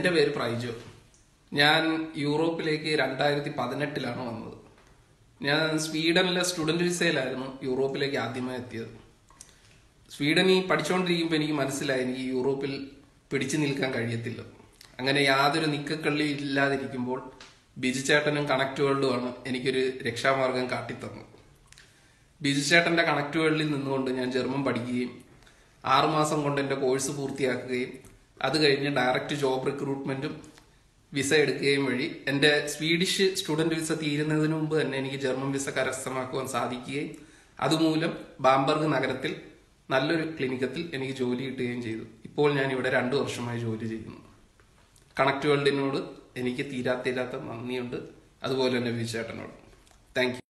എന്റെ പേര് പ്രൈജോ ഞാൻ യൂറോപ്പിലേക്ക് രണ്ടായിരത്തി പതിനെട്ടിലാണ് വന്നത് ഞാൻ സ്വീഡനിലെ സ്റ്റുഡന്റ് വിസയിലായിരുന്നു യൂറോപ്പിലേക്ക് ആദ്യമായി എത്തിയത് സ്വീഡനിൽ പഠിച്ചുകൊണ്ടിരിക്കുമ്പോൾ എനിക്ക് മനസ്സിലായി എനിക്ക് യൂറോപ്പിൽ പിടിച്ചു നിൽക്കാൻ കഴിയത്തില്ല അങ്ങനെ യാതൊരു നിക്കക്കള്ളി ഇല്ലാതിരിക്കുമ്പോൾ ബിജു ചേട്ടനും കണക്ട് വേൾഡുമാണ് എനിക്കൊരു രക്ഷാമാർഗം കാട്ടിത്തന്നത് ബിജു ചേട്ടന്റെ കണക്ട് വേൾഡിൽ നിന്നുകൊണ്ട് ഞാൻ ജർമ്മൻ പഠിക്കുകയും ആറുമാസം കൊണ്ട് എന്റെ കോഴ്സ് പൂർത്തിയാക്കുകയും അത് കഴിഞ്ഞ് ഡയറക്റ്റ് ജോബ് റിക്രൂട്ട്മെന്റും വിസ എടുക്കുകയും വഴി എന്റെ സ്വീഡിഷ് സ്റ്റുഡന്റ് വിസ തീരുന്നതിന് മുമ്പ് തന്നെ എനിക്ക് ജർമ്മൻ വിസ കരസ്ഥമാക്കുവാൻ സാധിക്കുകയും അതുമൂലം ബാംബർഗ് നഗരത്തിൽ നല്ലൊരു ക്ലിനിക്കത്തിൽ എനിക്ക് ജോലി കിട്ടുകയും ചെയ്തു ഇപ്പോൾ ഞാൻ ഇവിടെ രണ്ടു വർഷമായി ജോലി ചെയ്യുന്നു കണക്ട് വേൾഡിനോട് എനിക്ക് തീരാത്തീരാത്ത നന്ദിയുണ്ട് അതുപോലെ തന്നെ വിചേട്ടനോട് താങ്ക്